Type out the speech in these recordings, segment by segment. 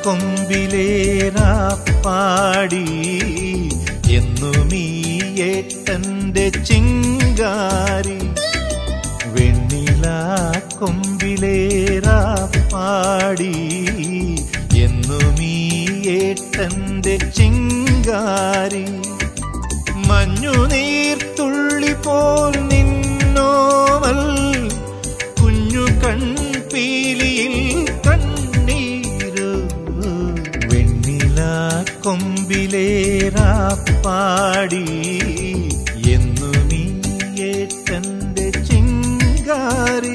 കൊമ്പിലേറാ പാടി എന്നും ഈ ഏട്ടന്റെ ചിങ്കാരി വെണ്ണില കൊമ്പിലേറാ പാടി എന്നും ഈ ഏട്ടന്റെ ചിങ്കാരി മഞ്ഞുനീർത്തുള്ളി പോൽ നിന്നോമൽ കുഞ്ഞു കൺപീലിയിൽ കണ്ണീരു വെണ്ണില കൊമ്പിലേറാ പാടി എന്നു നീ ഏട്ടന്റെ ചിങ്കാരി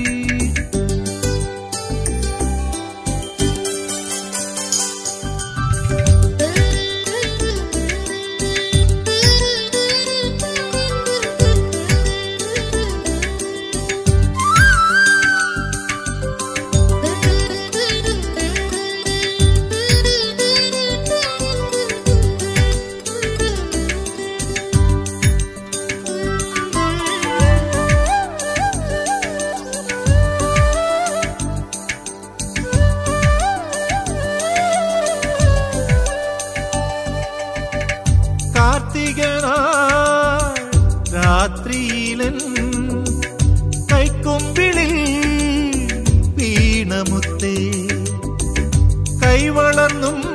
കാർത്തികനാൾ രാത്രിയിലൻ കൈക്കൊമ്പിളിൽ വീണമുത്തേ കൈവളർന്നും